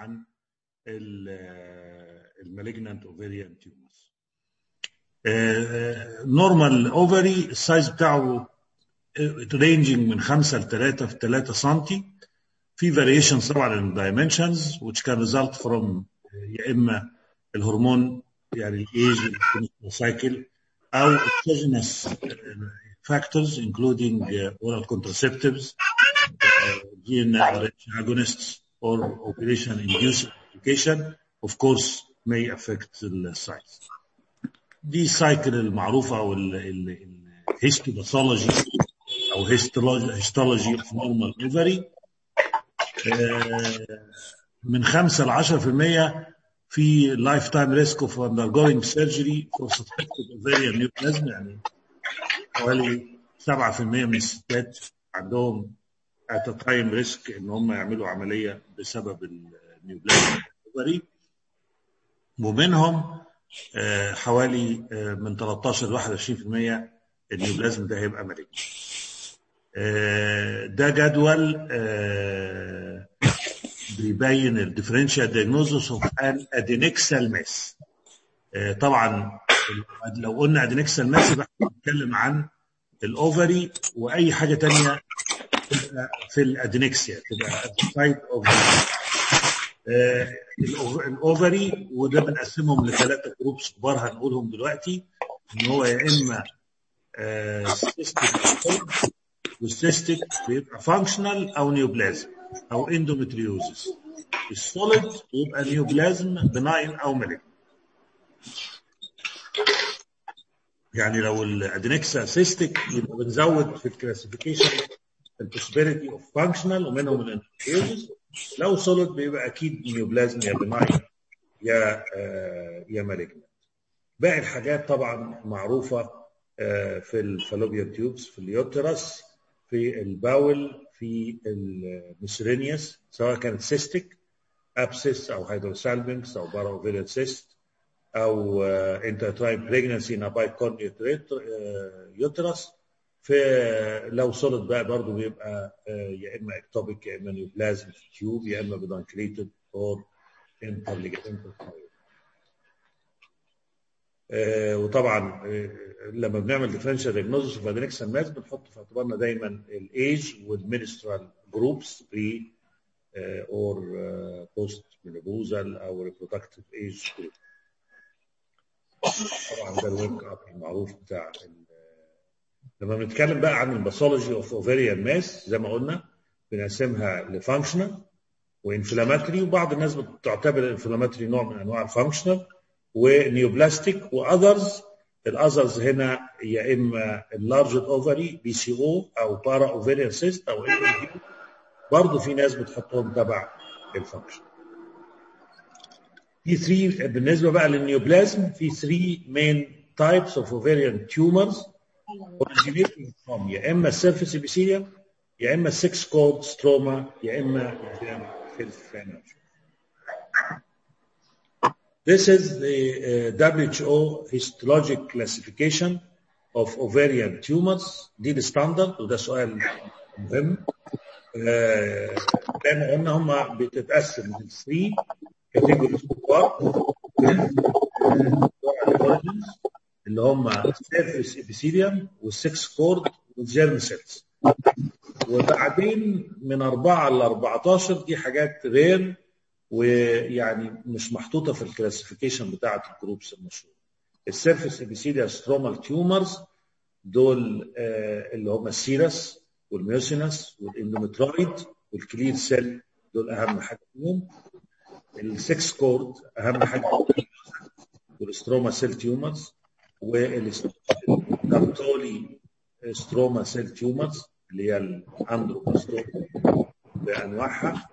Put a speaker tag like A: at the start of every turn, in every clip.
A: عن المالجنانت اوفيريان تيومرز نورمال اوفري السايز بتاعه رينجينج من 5 ل 3 في 3 سم في variations طبعا in dimensions which can result from يا اما الهرمون يعني الايج السايكل او exogenous factors including oral contraceptives gene agonists or operation induced application of course may affect the size دي السايكل المعروفه او الهيستوباثولوجي او هيستولوجي اوف نورمال اوفري من 5 ل 10% في لايف تايم ريسك اوف undergoing surgery for suspected ovarian neoplasm يعني حوالي 7% من الستات عندهم at a time risk ان هم يعملوا عمليه بسبب النيوبلازم الاوفري ومنهم حوالي من 13 ل 21% النيوبلازم ده هيبقى مالجنت ده جدول بيبين الديفرنشال دايجنوزس اوف ان ادينكسال ماس طبعا لو قلنا ادينكسال ماس يبقى بنتكلم عن الاوفري واي حاجه تانية تبقى في الادينكسيا تبقى سايد اوف الاوفري وده بنقسمهم لثلاثه جروبس كبار هنقولهم دلوقتي ان هو يا اما سيستيك والسيستيك بيبقى فانكشنال او نيوبلازم او اندومتريوزس السوليد يبقى نيوبلازم بناين او ملك يعني لو الادينكسا سيستيك يبقى بنزود في الكلاسيفيكيشن البوسيبيليتي اوف فانكشنال ومنهم الاندومتريوزس لو سوليد بيبقى اكيد نيوبلازم يا بناين يا آه يا مالجنت باقي الحاجات طبعا معروفه آه في الفالوبيان تيوبس في اليوترس في الباول في الميسرينيوس سواء كانت سيستيك ابسس او هيدروسالبنكس او باراوفيريال سيست او انترترايب بريجنسي ان بايكورنيوت يوترس في لو سوليد بقى برضه بيبقى يا اما اكتوبيك يا اما نيوبلازم في التيوب يا اما بدانكليتد اور انترليجيتد وطبعا لما بنعمل ديفرنشال دياجنوزس اوف ادينكسال ماس بنحط في اعتبارنا دايما الايج والمينسترال جروبس بري اور بوست مينوبوزال او ريبرودكتيف ايج جروب طبعا ده الورك اب المعروف بتاع لما بنتكلم بقى عن الباثولوجي اوف اوفيريان ماس زي ما قلنا بنقسمها لفانكشنال وانفلاماتري وبعض الناس بتعتبر الانفلاماتري نوع من انواع الفانكشنال ونيوبلاستيك واذرز الاذرز هنا يا اما اللارج اوفري بي سي او او بارا اوفيريان سيست او ال برضه في ناس بتحطهم تبع الفانكشن في 3 بالنسبه بقى للنيوبلازم في 3 مين تايبس اوف اوفيريان تيومرز originating from يا اما السيرفيس ابيثيليوم يا اما السكس كود ستروما يا اما This is the uh, WHO histologic classification of ovarian tumors دي الستاندرد وده سؤال مهم زي ما قلنا هم بتتقسم ل 3 كاتيجوريز كبار اللي هم السيرفيس ابيثيليوم والسكس كورد والجيرم سيلز وبعدين من 4 ل 14 دي حاجات رير ويعني مش محطوطه في الكلاسيفيكيشن بتاعه الجروبس المشهوره السيرفيس ابيثيليا سترومال تيومرز دول آه اللي هم السيرس والميوسينس والاندومترويد والكلير سيل دول اهم حاجه فيهم السكس كورد اهم حاجه والستروما سيل تيومرز والكارتولي ستروما سيل تيومرز اللي هي الاندروبلاستوما بانواعها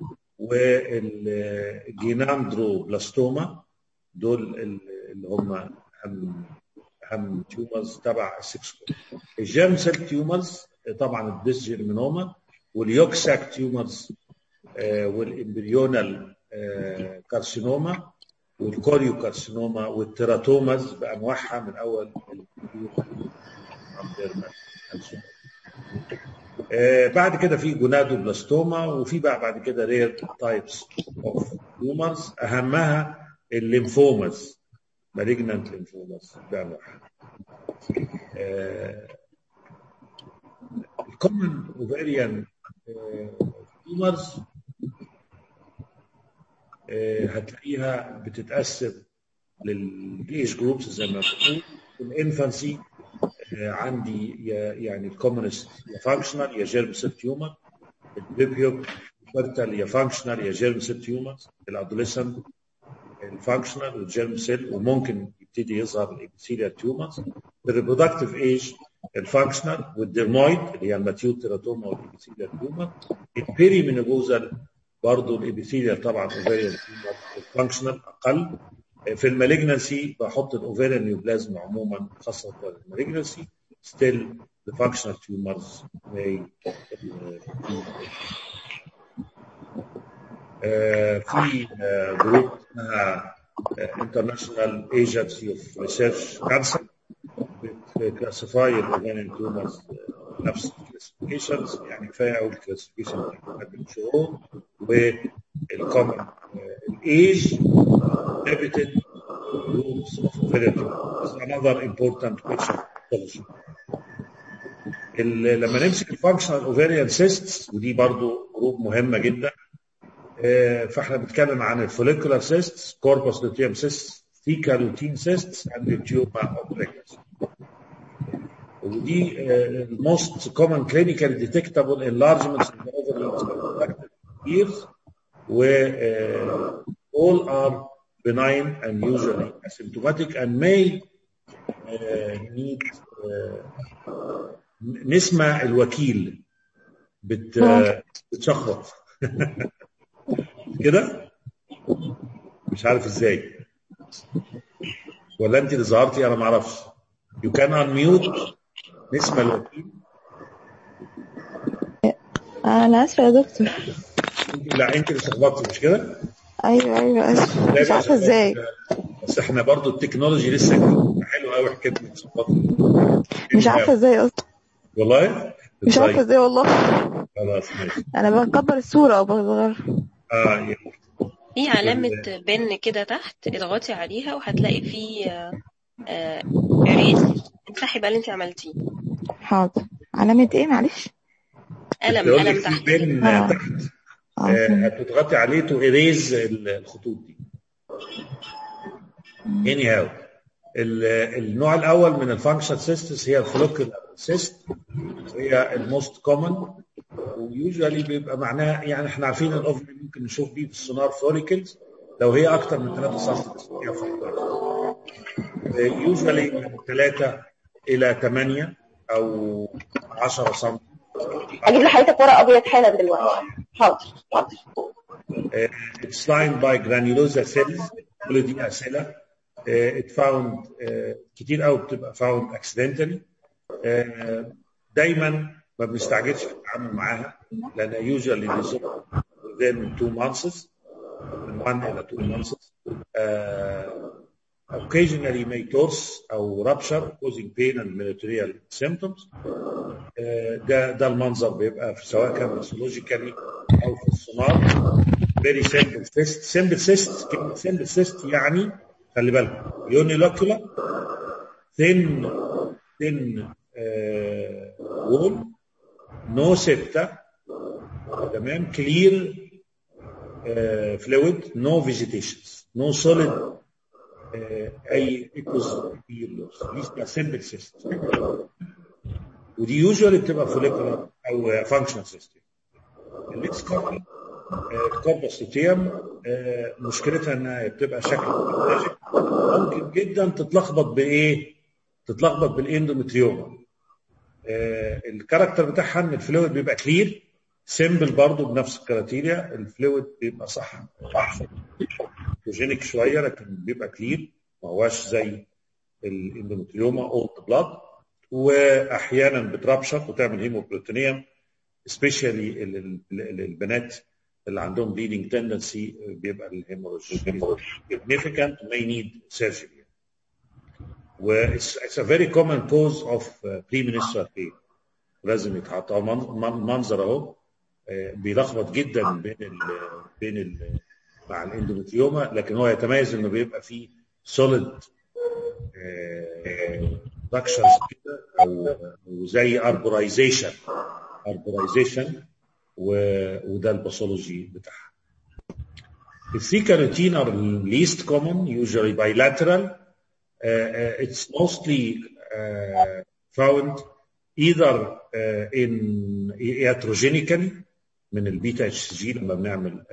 A: والجيناندروبلاستوما دول اللي هم اهم اهم تيومرز تبع السكس الجيرم سيل تيومرز طبعا الديسجيرمينوما واليوكساك تيومرز والامبريونال كارسينوما والكوريو كارسينوما والتيراتوماز بانواعها من اول آه، بعد كده في جونادوبلاستوما وفي بقى بعد كده رير تايبس اوف تيومرز اهمها الليمفومز مالجنانت ليمفومز ده انواعها الكومن اوفيريان تيومرز هتلاقيها بتتقسم للايج جروبس زي ما بنقول الانفانسي عندي يا يعني الكومنست يا فانكشنال يا جيرم سيل تيومر البيبيوب فيرتال يا فانكشنال يا جيرم سيل تيومر الادوليسنت الفانكشنال والجيرم سيل وممكن يبتدي يظهر الابيثيليال تيومرز الريبرودكتيف ايج الفانكشنال والديرمويد اللي هي الماتيوت تيراتوما والابيثيليال تيومر البيري مينوبوزال برضه الابيثيليال طبعا اوفيريان تيومر الفانكشنال اقل في المالجنسي بحط الاوفيريان نيوبلازم عموما خاصه في المالجنسي still the functional tumors may في جروب اسمها International Agency of Research Cancer بتكلاسيفاي الاوفيريان تيومرز نفس الكلاسيفيكيشنز يعني كفايه اقول الكلاسيفيكيشن قبل شهور والكومن الايج inhabited groups of ovarian tumors. is another important question. لما نمسك الفانكشنال اوفيريان سيستس ودي برضو جروب مهمه جدا فاحنا بنتكلم عن الفوليكولار سيستس كوربس لوتيوم سيستس ثيكا لوتين سيستس اند التيوما اوف بريجنسي ودي الموست كومن كلينيكال ديتكتابل انلارجمنتس in the ovary years و all are benign and usually asymptomatic and may uh, need uh, نسمع الوكيل بت بتشخبط كده مش عارف ازاي ولا انت اللي ظهرتي انا ما اعرفش you can unmute نسمع الوكيل
B: انا اسفه يا دكتور
A: لا انت اللي شخبطتي مش كده
B: ايوه ايوه اسفه مش عارفه ازاي
A: بس احنا برضو التكنولوجي لسه حلوه قوي حكايه الشخبطه
B: مش عارفه ازاي اصلا
A: والله
B: مش عارفه ازاي والله
A: خلاص ماشي
B: انا بكبر الصوره او بصغرها
A: اه يعني
C: في علامة بن كده تحت اضغطي عليها وهتلاقي في اريز امسحي بقى اللي انت عملتيه
B: حاضر علامه ايه معلش
C: قلم
A: بيقول لك
C: قلم
A: في
C: تحت
A: بين
B: آه.
A: تحت
B: اه
A: آه،
B: فهمت.
A: هتضغطي عليه تو اريز الخطوط دي اني هاو النوع الاول من الفانكشن سيستس هي الفلوكيولار سيست هي الموست كومن ويوجوالي بيبقى معناها يعني احنا عارفين الاوفري ممكن نشوف بيه في السونار فوليكلز لو هي اكتر من 3 سم يوجوالي من 3 الى 8 او 10 سم
D: اجيب لحضرتك ورق ابيض حالا دلوقتي حاضر حاضر
A: it's lined by granulosa cells كل دي اسئله uh, it found uh, كتير قوي بتبقى found accidentally uh, دايما ما بنستعجلش في التعامل معاها لان usually resolve within two months من 1 الى 2 months uh, occasionally may torse او rupture causing pain and meritorial symptoms آه، ده ده المنظر بيبقى في سواء كان باثولوجيكالي او في السونار فيري سمبل سيست سمبل سيست كلمه سمبل سيست يعني خلي بالكم يونيلوكيولار ثين ثين وول نو سيبتا تمام كلير فلويد نو فيجيتيشنز نو سوليد اي ايكوز دي اسمها سمبل سيست ودي يوجوالي بتبقى فوليكولار او فانكشنال سيستم الليكس كوربي الكوربس لوتيوم آه، مشكلتها انها بتبقى شكل pathologic. ممكن جدا تتلخبط بايه؟ تتلخبط بالاندومتريوما آه، الكاركتر بتاعها ان الفلويد بيبقى كلير سيمبل برضه بنفس الكريتيريا الفلويد بيبقى صح فوجينيك شويه لكن بيبقى كلير ما هواش زي الاندومتريوما اولد بلاد واحيانا بترابشر وتعمل هيموبروتينيوم سبيشالي البنات اللي عندهم bleeding tendency بيبقى الهيموراج significant may need surgery و it's, it's a very common cause of uh, premenstrual pain لازم يتحط أهو من- من- منظر اهو آه، بيلخبط جدا بين ال بين ال مع الاندوميتريوما لكن هو يتميز انه بيبقى فيه سوليد ستراكشرز كده او أو زي اربورايزيشن اربورايزيشن وده الباثولوجي بتاعها الثيكا روتين are least common usually bilateral uh, uh, it's mostly uh, found either uh, in iatrogenically من البيتا اتش سي جي لما بنعمل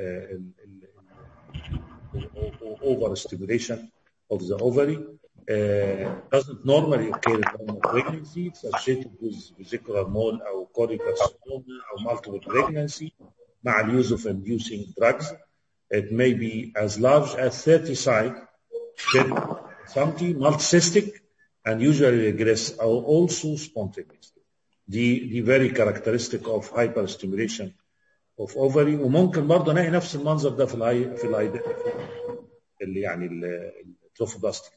A: over stimulation of the ovary uh, doesn't normally occur in normal pregnancy it's associated with vesicular mole او choriocarcinoma او multiple pregnancy مع ال use of inducing drugs it may be as large as 30 side 30 cm multicystic and usually regress or also spontaneous دي دي very characteristic of hyperstimulation of ovary وممكن برضه نلاقي نفس المنظر ده في الهاي في الهاي اللي يعني التروفوبلاستيك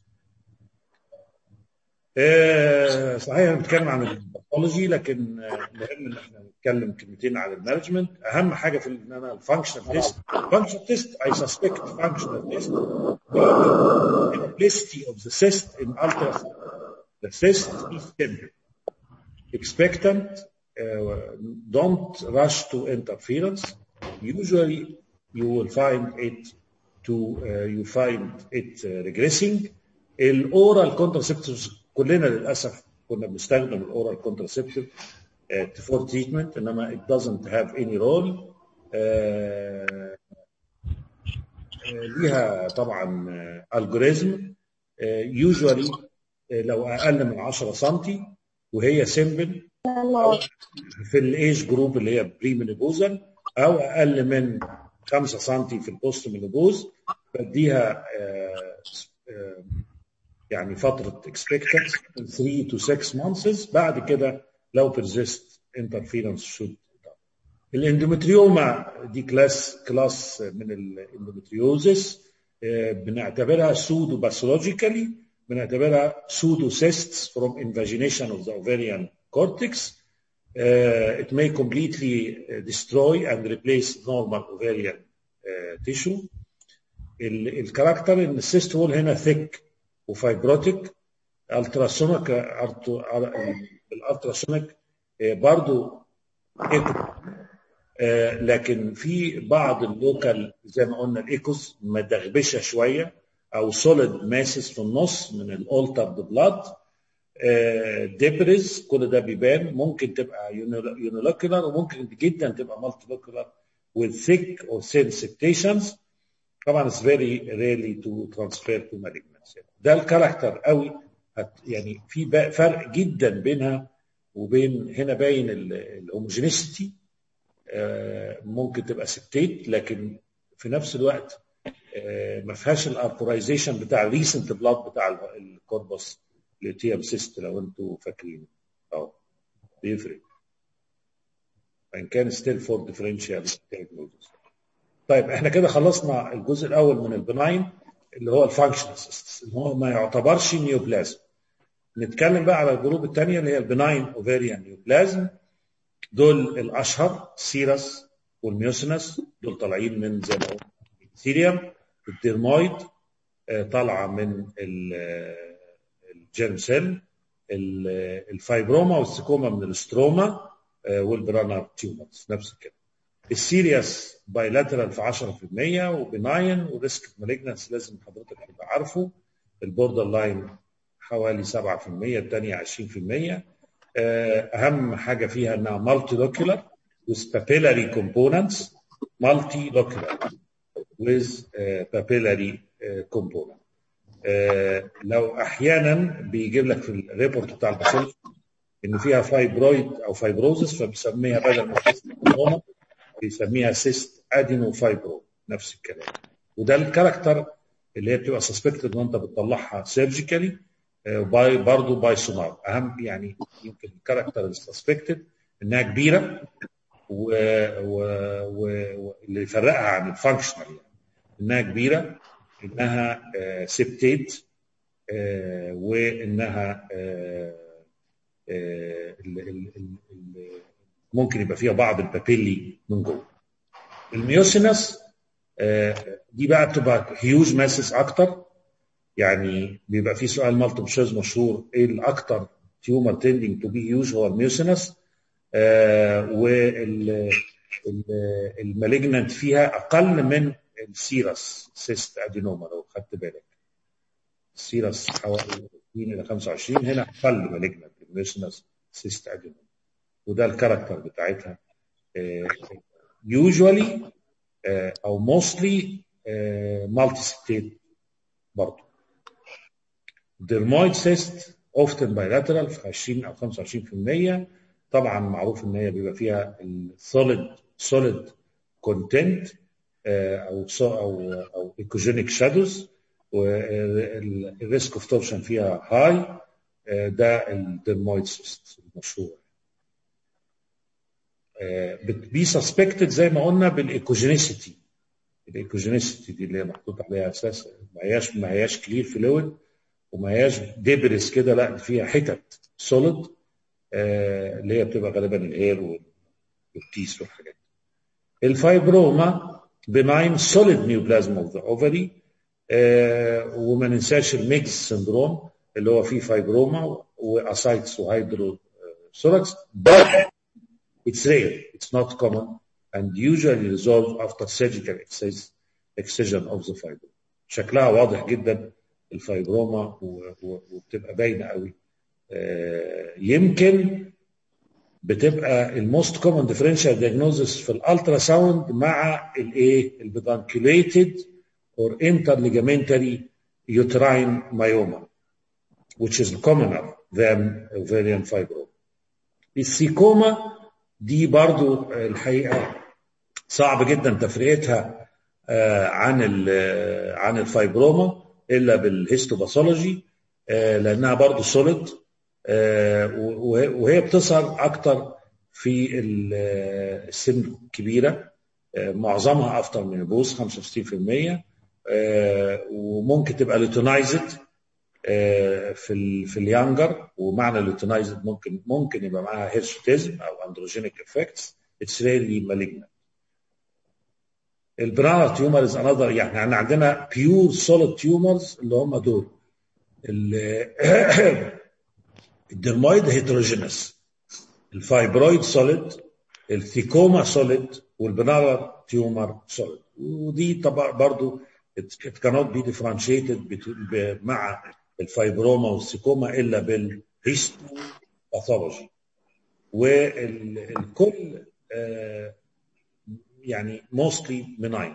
A: آه صحيح بنتكلم عن الباثولوجي لكن آه، مهم ان احنا نتكلم كلمتين عن المانجمنت اهم حاجه في ان انا الفانكشنال تيست فانكشنال تيست اي سسبكت فانكشنال تيست simplicity of the cyst in ultrasound the cyst is simple expectant uh, don't rush to interference usually you will find it to uh, you find it uh, regressing الاورال كونترسبتيفز كلنا للاسف كنا بنستخدم الاورال كونترسبتيف فور تريتمنت انما it doesn't have any role آه، آه، ليها طبعا الجوريزم يوجوالي لو اقل من 10 سم وهي سيمبل في الايج جروب اللي هي بري منيبوزال او اقل من 5 سم في البوست منيبوز بديها آه، آه، يعني فتره اكسبكتنس من 3 to 6 months بعد كده لو persist interference should الاندومتريوما دي كلاس كلاس من الاندومتريوزس آه، بنعتبرها سودو باثولوجيكالي بنعتبرها سودو cysts from invagination of the ovarian cortex Uh, it may completely uh, destroy and replace normal ovarian uh, tissue. ال- الكاركتر ان السيست وول هنا ثيك وفايبروتيك التراسونيك الالتراسونيك برضو ايكو آه، لكن في بعض اللوكال زي ما قلنا الايكوز مدغبشه شويه او سوليد ماسس في النص من الالترد بلاد ديبريز كل ده بيبان ممكن تبقى يونيلوكولار وممكن جدا تبقى مالتي لوكولار with thick or thin septations طبعا it's very rarely to transfer to malignancy ده الكاركتر قوي هت- يعني في بقى فرق جدا بينها وبين هنا باين الهوموجينيستي ممكن تبقى سبتيت لكن في نفس الوقت آه، ما فيهاش الاربورايزيشن بتاع الريسنت بلاد بتاع ال- الكوربس لتيام سيست لو انتوا فاكرين اه بيفرق وان كان ستيل فور ديفرنشال diagnosis طيب احنا كده خلصنا الجزء الاول من البناين اللي هو الفانكشنال سيستس اللي هو ما يعتبرش نيوبلازم نتكلم بقى على الجروب الثانيه اللي هي البناين اوفيريان نيوبلازم دول الاشهر سيرس والميوسينس دول طالعين من زي ما قلنا الثيريوم الديرمويد آه، طالعه من ال- الجيرم سيل ال- الفايبروما والسيكوما من الاستروما آه، والبرانر تيومرز نفس الكلام السيريس بايلاترال في 10% وبناين وريسك مالجنس لازم حضرتك تبقى عارفه البوردر لاين حوالي 7% الثانيه 20% آه، اهم حاجه فيها انها مالتي لوكيولار with papillary components multi locular with uh, papillary uh, component آه، لو احيانا بيجيب لك في الريبورت بتاع الباثولوجي ان فيها فايبرويد او فايبروزس فبيسميها بدل ما سيست أدينوما، بيسميها سيست ادينو فايبرو نفس الكلام وده الكاركتر اللي هي بتبقى سسبكتد وانت بتطلعها سيرجيكالي باي برضه باي سونار اهم يعني يمكن الكاركتر السسبكتد انها كبيره واللي و... و... واللي يفرقها عن الفانكشنال يعني انها كبيره انها آه، سبتيت آه، وانها آه، آه، ال- ال- ال- ال- ممكن يبقى فيها بعض البابيلي من جوه الميوسينس آه، دي بقى بتبقى هيوج ماسس اكتر يعني بيبقى في سؤال مالتيبل تشويس مشهور ايه الاكتر تيومر تندنج تو بي هيوج هو الميوسينس والمالجنانت فيها اقل من السيرس سيست ادينوما لو خدت بالك السيرس حوالي 20 الى 25 هنا اقل مالجنانت الميوسينس سيست ادينوما وده الكاركتر بتاعتها يوجوالي او موستلي مالتي ستيت برضه dermoid cyst often bilateral في 20 او 25% طبعا معروف ان هي بيبقى فيها السوليد سوليد كونتنت او so- او او ايكوجينيك شادوز والريسك اوف تورشن فيها هاي ده الدرمويد سيست المشهور بي سسبكتد زي ما قلنا بالايكوجينيسيتي الايكوجينيسيتي دي اللي هي محطوط عليها اساس ما هياش ما هياش كلير فلويد وما هياش دبرس كده لا دي فيها حتت سوليد اللي هي بتبقى غالبا الهير والتيس والحاجات دي. الفايبروما بناين سوليد نيوبلازم اوف ذا اوفري وما ننساش الميكس سندروم اللي هو فيه فايبروما واسايتس وهيدرو ثوركس but it's rare it's not common and usually resolve after surgical excis- excision of the fibro شكلها واضح جدا الفايبروما و- و- وبتبقى باينه قوي آه، يمكن بتبقى الموست كومن ديفرنشال دياجنوزس في الالترا ساوند مع الايه البيدانكيوليتد اور انتر ليجامنتري يوتراين مايوما which is commoner than ovarian fibroma. السيكوما دي برضو الحقيقه صعب جدا تفرقتها آه، عن ال- عن الفايبروما الا بالهيستوباثولوجي آه، لانها برضو سوليد وهي بتظهر اكتر في ال- السن الكبيره آه، معظمها افتر من البوز 65% آه، وممكن تبقى لوتونايزد في ال في اليانجر ومعنى لوتونايزد ممكن ممكن يبقى معاها هيرشوتيزم او اندروجينيك افكتس اتس ريلي مالجنت البرانا تيومرز انذر يعني احنا عندنا بيور سوليد تيومرز اللي هم دول ال- الدرمويد هيتروجينس الفايبرويد سوليد الثيكوما سوليد والبنالا تيومر سوليد ودي طبعا برضو it it cannot be differentiated between- ب- مع الفايبروما والسيكوما الا بالهيستوباثولوجي والكل آه، يعني mostly benign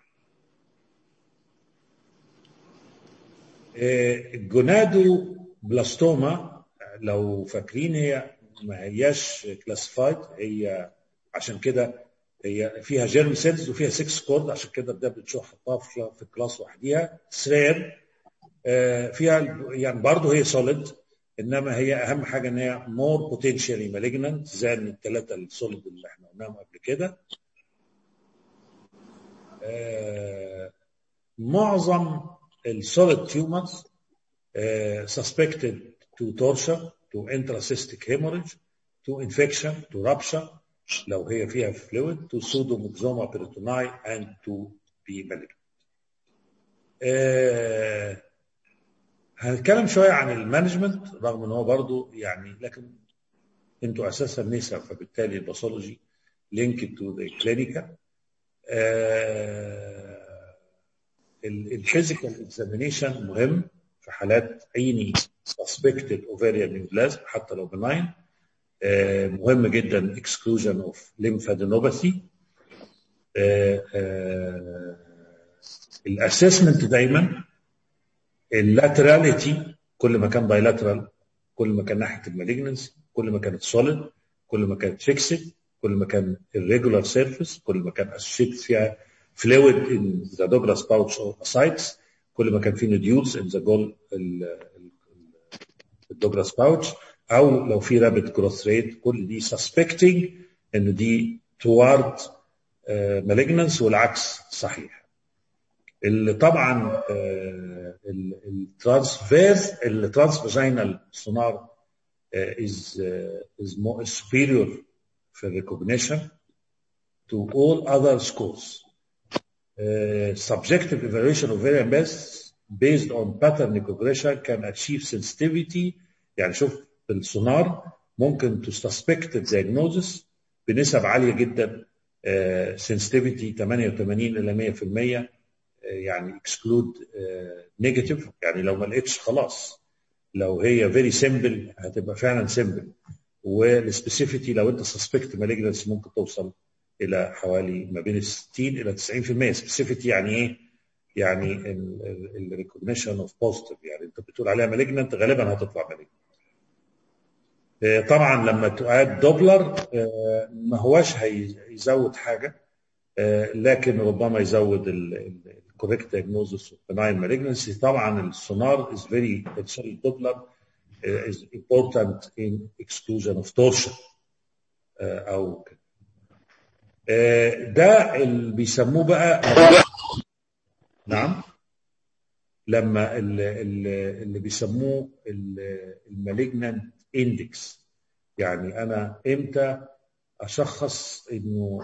A: آه، الجونادو بلاستوما لو فاكرين هي ما هياش كلاسيفايد هي عشان كده هي فيها جيرم سيلز وفيها 6 كورد عشان كده ده بتشوف حطها في في الكلاس لوحديها سرير آه، فيها يعني برضه هي سوليد انما هي اهم حاجه ان هي مور بوتنشالي مالجنانت زي الثلاثه السوليد اللي احنا قلناهم قبل كده آه، معظم السوليد تيومرز suspected to torture to intracystic hemorrhage to infection to rupture لو هي فيها fluid to pseudomyxoma peritoni and to be malignant. آه، هنتكلم شويه عن المانجمنت رغم ان هو برضو يعني لكن انتوا اساسا نساء فبالتالي الباثولوجي linked to the clinical الفيزيكال اكزامينيشن مهم في حالات اي suspected ovarian neoplasm حتى لو benign آه، مهم جدا exclusion of lymphadenopathy الاسسمنت دايما اللاتراليتي كل ما كان بايلاترال كل ما كان ناحيه المالجنسي كل ما كانت سوليد كل ما كانت فيكسد كل ما كان الريجولار سيرفيس كل ما كان اسوشيت فيها فلويد ان ذا دوجلاس باوتش او اسايتس كل ما كان في نوديولز ان ذا جول الدوجلاس باوتش او لو في رابid جروث ريت كل دي سسبكتنج ان دي توارد مالجنس والعكس صحيح اللي طبعا الترانسفيرز الترانس فاجينال سونار uh, is uh, is more superior في recognition to all other scores. Uh, subjective evaluation of ovarian mass based on pattern recognition can achieve sensitivity يعني شوف بالسونار ممكن to suspect the diagnosis بنسب عاليه جدا uh, sensitivity 88 الى 100% uh, يعني exclude uh, negative يعني لو ما لقيتش خلاص لو هي very simple هتبقى فعلا simple والسبيسيفيتي لو انت سسبكت مالجنس ممكن توصل الى حوالي ما بين 60 الى 90% سبيسيفيتي يعني ايه؟ يعني الريكوجنيشن اوف بوزيتيف يعني انت بتقول عليها مالجنت غالبا هتطلع مالجنت طبعا لما تقعد دوبلر ما هواش هيزود حاجه لكن ربما يزود الكوريكت دايجنوزس بناين مالجنسي طبعا السونار از فيري سوري دوبلر is important in exclusion of torsion او كده ده اللي بيسموه بقى نعم لما اللي, اللي بيسموه المالجنانت اندكس يعني انا امتى اشخص انه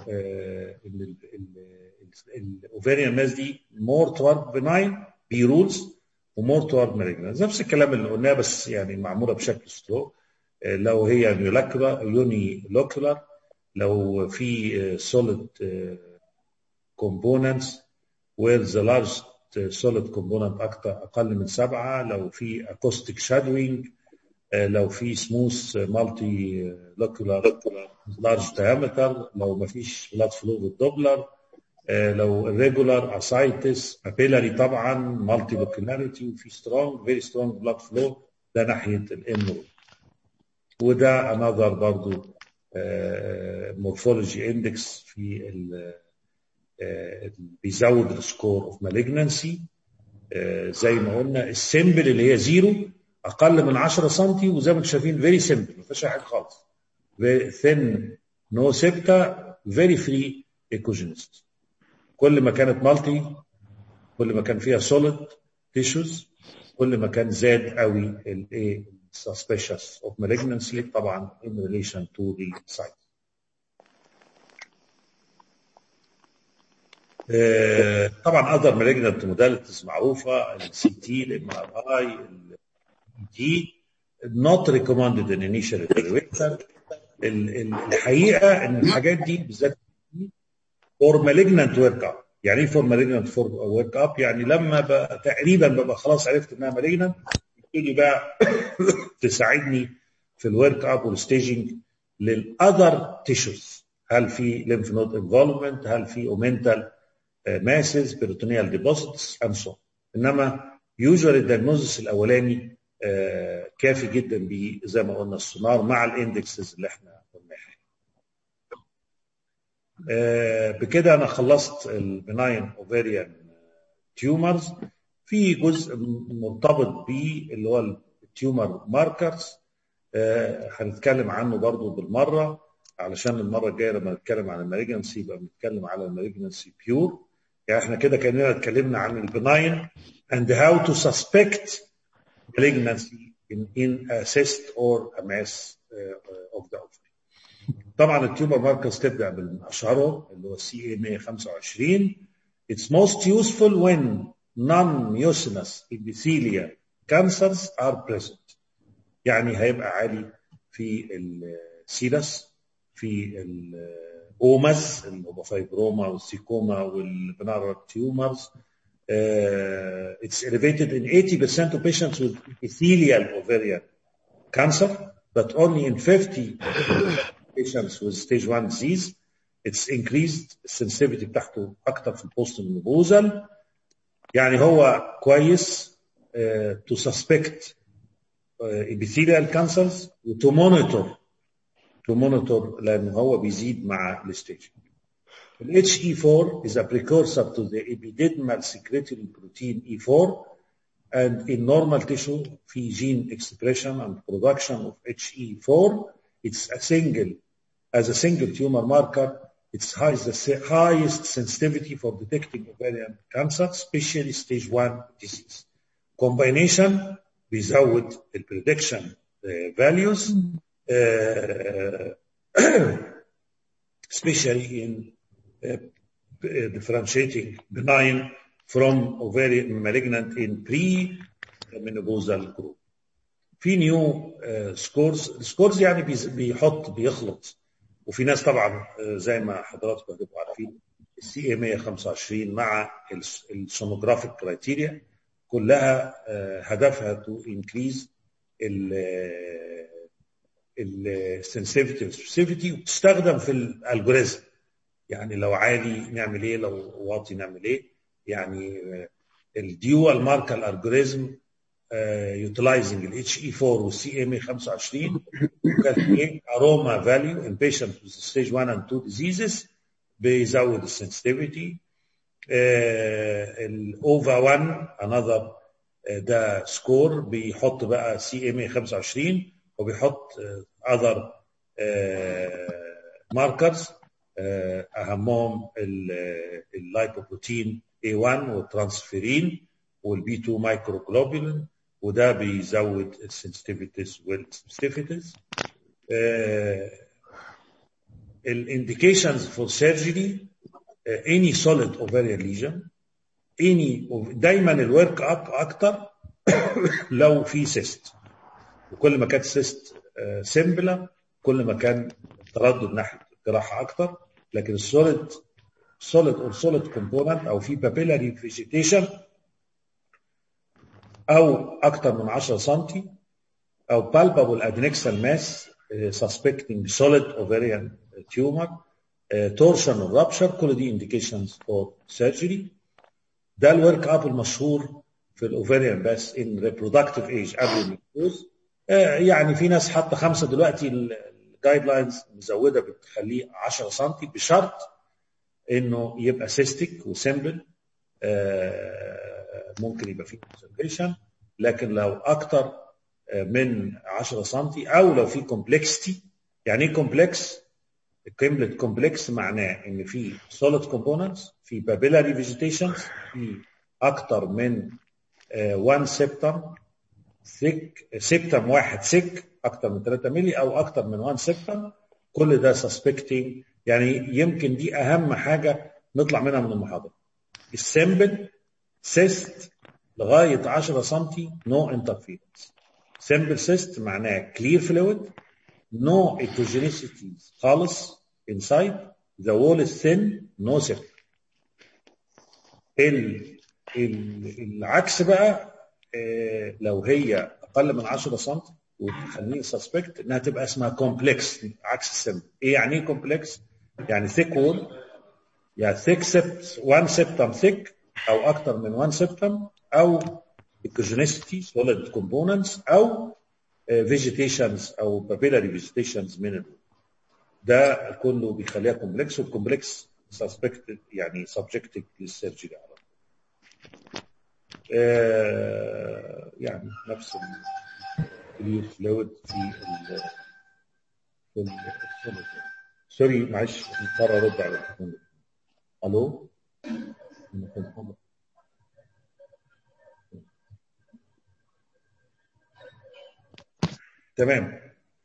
A: الاوفيريان ماس دي مور توارد بناين بيرولز ومور توارد مالجنانت نفس الكلام اللي قلناه بس يعني معموله بشكل سترو لو هي يونيلاكولار يوني لوكولار لو في solid components where the large solid component أكتر أقل من سبعة لو في acoustic shadowing لو في smooth multi locular large diameter لو ما فيش blood flow بالدوبلر لو irregular ascites papillary طبعا multi locularity وفي strong very strong blood flow ده ناحية الام وده another برضو مورفولوجي اندكس في ال بيزود السكور اوف مالجنسي زي ما قلنا السيمبل اللي هي زيرو اقل من 10 سم وزي ما انتم شايفين فيري سيمبل ما فيهاش حاجه خالص ثين نو سيبتا فيري فري ايكوجينست كل ما كانت مالتي كل ما كان فيها سوليد تيشوز كل ما كان زاد قوي الايه suspicious of malignancy طبعا in relation to the site. uh, طبعا other malignant modalities معروفة السي تي الام ار اي دي not recommended in initial evaluation الحقيقة ان الحاجات دي بالذات for malignant work up يعني ايه for malignant work up يعني لما بقى تقريبا ببقى خلاص عرفت انها malignant تيجي بقى تساعدني في الورك اب والستيجنج للاذر تيشوز هل في lymph node involvement هل في اومنتال ماسز بيروتونيال ديبوزيتس اند سو انما يوجوال الدياجنوزس الاولاني كافي جدا ب زي ما قلنا السونار مع الاندكسز اللي احنا قلناها بكده انا خلصت البناين اوفيريان تيومرز في جزء مرتبط بيه اللي هو التيومر ماركرز آه هنتكلم عنه برضو بالمره علشان المره الجايه لما نتكلم عن المالجنسي يبقى بنتكلم على المالجنسي بيور يعني احنا كده كاننا اتكلمنا عن البناين and how to suspect malignancy in, in a cyst or a mass uh, of the ovary. طبعا التيومر ماركرز تبدا بالاشهرهم اللي هو السي اي 125 It's most useful when non-mucinous epithelial cancers are present يعني هيبقى عالي في السيلس في الاومز الاوبافايبروما والسيكوما والبنار تيومرز uh, it's elevated in 80% of patients with epithelial ovarian cancer but only in 50 patients with stage 1 disease it's increased sensitivity بتاعته اكتر في البوست مينوبوزال يعني هو كويس uh, to suspect uh, epithelial cancers to monitor to monitor لان هو بيزيد مع الستيج ال HE4 is a precursor to the epididymal secretory protein E4 and in normal tissue في gene expression and production of HE4 it's a single as a single tumor marker it's highest, the highest sensitivity for detecting ovarian cancer especially stage 1 disease combination بيزود البريدكشن values uh, especially in uh, differentiating benign from ovarian malignant in pre-menopausal group. في نيو سكورز السكورز يعني بيز- بيحط بيخلط وفي ناس طبعا آه، زي ما حضراتكم هتبقوا عارفين السي اي 125 مع السونوجرافيك كرايتيريا كلها آه، هدفها تو انكريز السنسيفيتي والسبيسيفيتي وبتستخدم في الالجوريزم يعني لو عالي نعمل ايه لو واطي نعمل ايه يعني الديوال ماركال الجوريزم utilizing ال HE4 وال CMA25 calculate aroma value in patients with stage 1 and 2 diseases بيزود السنسيتيفيتي الاوفا 1 another آه، ده سكور بيحط بقى سي ام 25 وبيحط اذر ماركرز اهمهم اللايبوبروتين A1 والترانسفيرين والبي 2 مايكروجلوبولين وده بيزود السنسيتيفيتيز والسبيسيفيتيز الانديكيشنز فور سيرجري any solid ovarian lesion any دايما الورك اب اكتر لو في سيست وكل ما كانت سيست سيمبلة كل ما كان التردد ناحيه الجراحه اكتر لكن السوليد solid or solid component او في papillary vegetation او اكتر من 10 سم او palpable adnexal mass uh, suspecting solid ovarian tumor uh, torsion or rupture كل دي indications for surgery ده الورك اب المشهور في الاوفريان بس ان reproductive age قبل الميوز يعني في ناس حاطه خمسه دلوقتي الجايد لاينز مزوده بتخليه 10 سم بشرط انه يبقى سيستيك وسمبل ممكن يبقى فيه كونسنتريشن لكن لو اكتر من 10 سم او لو في كومبلكسيتي يعني ايه كومبلكس؟ الكلمه كومبلكس معناه ان في سوليد كومبوننتس في بابيلاري فيجيتيشنز في اكتر من 1 سيبتم ثيك سيبتم واحد ثيك اكتر من 3 مللي او اكتر من 1 سيبتم كل ده سسبكتنج يعني يمكن دي اهم حاجه نطلع منها من المحاضره السمبل سيست لغايه 10 سم نو انترفيرنس سمبل سيست معناه كلير فلويد نو ايكوجينيسيتي خالص انسايد ذا وول از ثين نو سيبتم العكس بقى آه، لو هي اقل من 10 سم وتخليني سسبكت انها تبقى اسمها كومبلكس عكس السم ايه يعني ايه كومبلكس يعني ثيك وول يعني ثيك سبت 1 سبتم ثيك او اكتر من 1 سبتم او ايكوجينيستي سوليد كومبوننتس او فيجيتيشنز او بابيلاري فيجيتيشنز من الوول ده كله بيخليها كومبلكس والكومبلكس سسبكتد يعني سبجكتد للسيرجري على طول آه، يعني نفس الكلير فلويد في ال في السوليد سوري معلش مضطر ارد على التليفون ده. الو تمام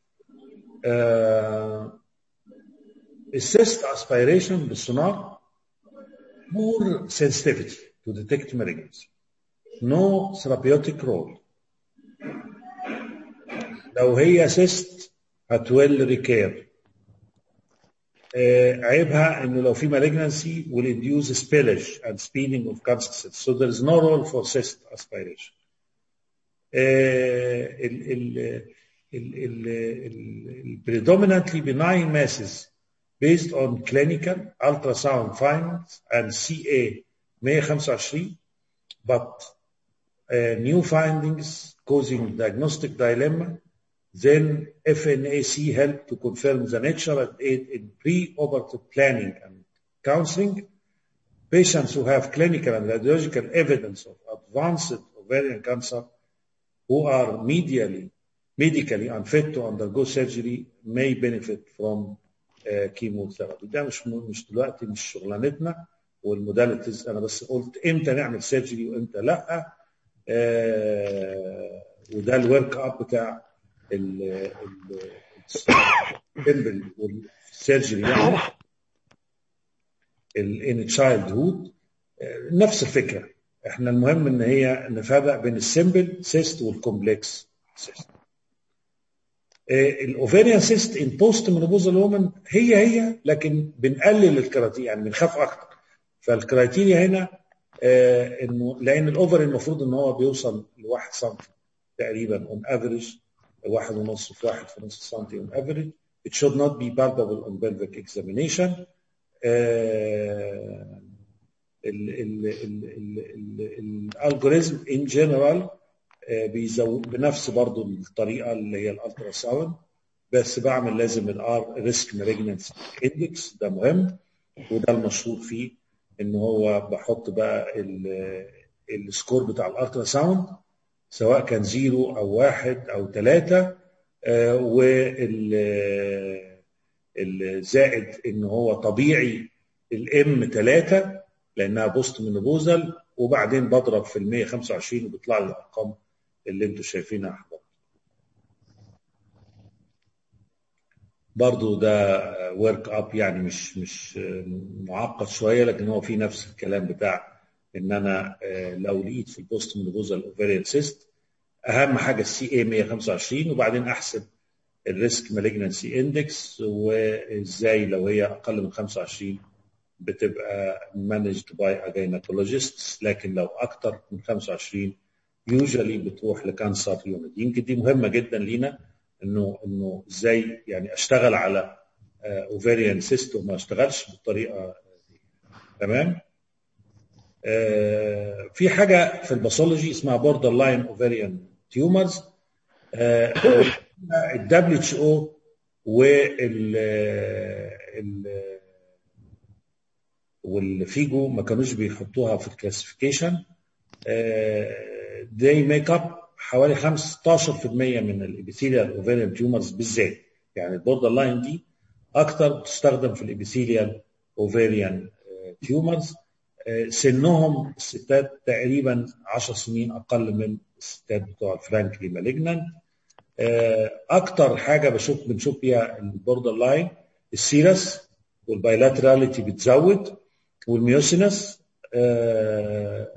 A: آه السيست اسبيريشن بالسونار poor sensitivity to detect malignancy no therapeutic role لو هي سيست هتول ريكير آه عيبها انه لو في malignancy will induce spillage and speeding of cancer cells so there is no role for cyst aspiration uh, ال, ال, ال, ال, ال, predominantly benign masses based on clinical ultrasound findings and CA 125 but uh, new findings causing diagnostic dilemma then FNAC help to confirm the nature and aid in pre-operative planning and counseling. Patients who have clinical and radiological evidence of advanced ovarian cancer who are medially, medically unfit to undergo surgery may benefit from uh, chemotherapy. ده مش مش دلوقتي مش شغلانتنا والموداليتيز انا بس قلت امتى نعمل سيرجري وامتى لا آه وده الورك اب بتاع السيمبل والسيرجري يعني ان تشايلد هود نفس الفكره احنا المهم ان هي نفرق بين السيمبل سيست والكومبلكس سيست الاوفيريان سيست ان بوست منوبوزال وومن هي هي لكن بنقلل الكراتين يعني بنخاف اكتر فالكرايتيريا هنا آه انه لان الاوفر المفروض ان هو بيوصل ل 1 سم تقريبا اون افريج واحد ونص في واحد في نص سم اون افريج it should not be palpable on pelvic examination الالجوريزم ان جنرال بيزود بنفس برضو الطريقه اللي هي الالترا ساوند بس بعمل لازم الار ريسك مالجنس اندكس ده مهم وده المشهور فيه ان هو بحط بقى السكور بتاع الالترا ساوند سواء كان زيرو او واحد او ثلاثه آه والزائد ان هو طبيعي الام 3 لانها بوست منوبوزال وبعدين بضرب في ال 125 وبيطلع لي الارقام اللي انتم شايفينها حضرتك. برضو ده ورك اب يعني مش مش معقد شويه لكن هو في نفس الكلام بتاع ان انا لو لقيت في البوست منوبوزال اوفيريان سيست اهم حاجه السي اي 125 وبعدين احسب الريسك مالجنسي اندكس وازاي لو هي اقل من 25 بتبقى managed by a gynecologist لكن لو اكتر من 25 يوجوالي بتروح لكانسر يونت يمكن دي مهمه جدا لينا انه انه ازاي يعني اشتغل على اوفيريان سيست وما اشتغلش بالطريقه دي تمام آه في حاجه في الباثولوجي اسمها بوردر لاين اوفيريان تيومرز الدبليو اتش او وال والفيجو ما كانوش بيحطوها في الكلاسيفيكيشن they make up حوالي 15% من الابيثيليال اوفيريان تيومرز بالذات يعني البوردر لاين دي اكتر بتستخدم في الابيثيليال اوفيريان تيومرز سنهم الستات تقريبا 10 سنين اقل من الستات بتوع الفرانكلي مالجنانت اكتر حاجه بشوف بنشوف بيها البوردر لاين السيرس والبايلاتراليتي بتزود والميوسينس آه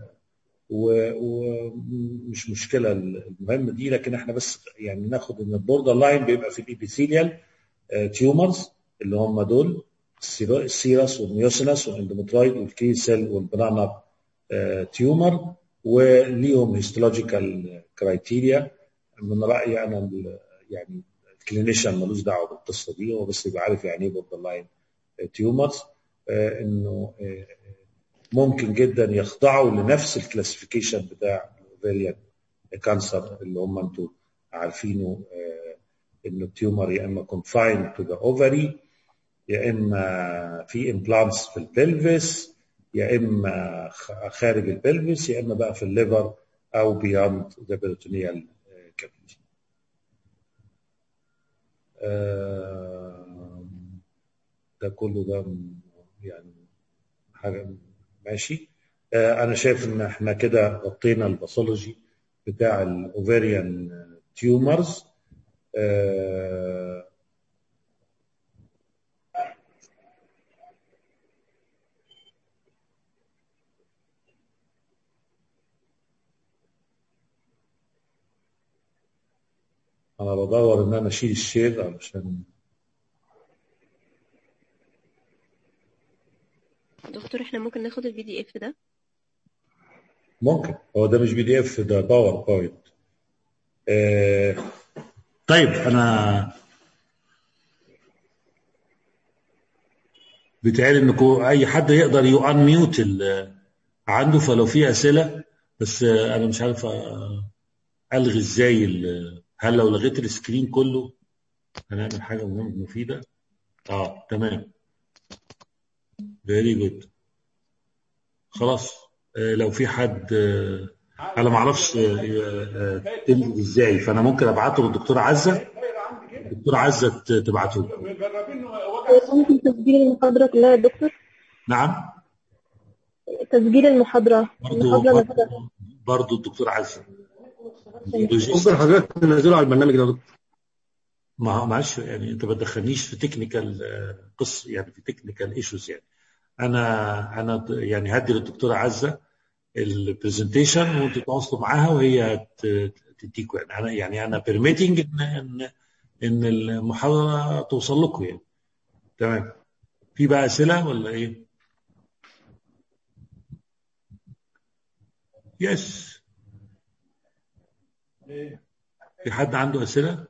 A: ومش مشكله المهم دي لكن احنا بس يعني ناخد ان البوردر لاين بيبقى في الابيثيليال آه تيومرز اللي هم دول السيرس والميوسينس والاندومترايد والكي سيل والبرانا آه تيومر وليهم هيستولوجيكال كرايتيريا من رايي انا يعني الكلينيشن ملوش دعوه بالقصه دي هو بس يبقى عارف يعني ايه بوردر لاين تيومرز انه ممكن جدا يخضعوا لنفس الكلاسيفيكيشن بتاع الاوفيريان كانسر اللي هم انتوا عارفينه انه التيومر يا اما confined to the ovary يا اما في امبلانتس في البلفس يا اما خارج البلفس يا اما بقى في الليفر او بياند ذا بيريتونيال كافيتي ده كله ده يعني حاجه ماشي انا شايف ان احنا كده غطينا الباثولوجي بتاع الاوفيريان تيومرز انا بدور ان انا اشيل الشير علشان
C: دكتور احنا ممكن ناخد البي دي اف ده
A: ممكن هو ده مش بي دي اف ده باور بوينت آه طيب انا بيتهيألي انكم اي حد يقدر يو ميوت عنده فلو في اسئله بس انا مش عارف الغي ازاي هل لو لغيت السكرين كله هنعمل حاجه مهمه مفيده اه تمام فيري جود خلاص آه لو في حد آه انا ما اعرفش آه تنزل ازاي فانا ممكن ابعته للدكتوره عزه الدكتوره عزه تبعته له
D: ممكن تسجيل المحاضرة كلها يا دكتور
A: نعم
D: تسجيل المحاضرة
A: برضو
D: المحاضرة
A: برضو,
D: نفسها
A: برضو الدكتوره عزه
E: ممكن حضرتك تنزله على البرنامج ده يا دكتور
A: ما معلش يعني انت ما تدخلنيش في تكنيكال قص يعني في تكنيكال ايشوز يعني انا انا يعني هدي للدكتوره عزه البرزنتيشن وانتوا تتواصلوا معاها وهي ت- تديكوا يعني انا يعني انا بيرميتنج ان ان ان المحاضره توصل لكم يعني تمام في بقى اسئله ولا ايه؟ يس في حد عنده اسئله؟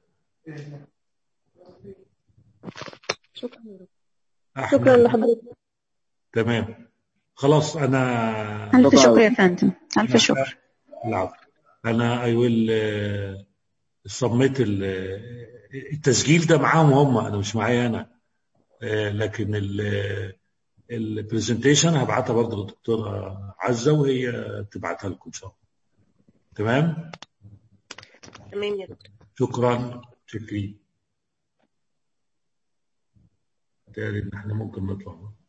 D: شكرا
A: أحمد.
D: شكرا لحضرتك
A: تمام خلاص انا
E: ألف شكر يا فندم ألف شكر
A: العفو انا اي ويل سبميت التسجيل ده معاهم هم انا مش معايا انا آه، لكن البرزنتيشن هبعتها برضه للدكتوره عزه وهي تبعتها لكم ان شاء الله تمام
C: تمام يا دكتور
A: شكرا شكري تاني ان احنا ممكن نطلع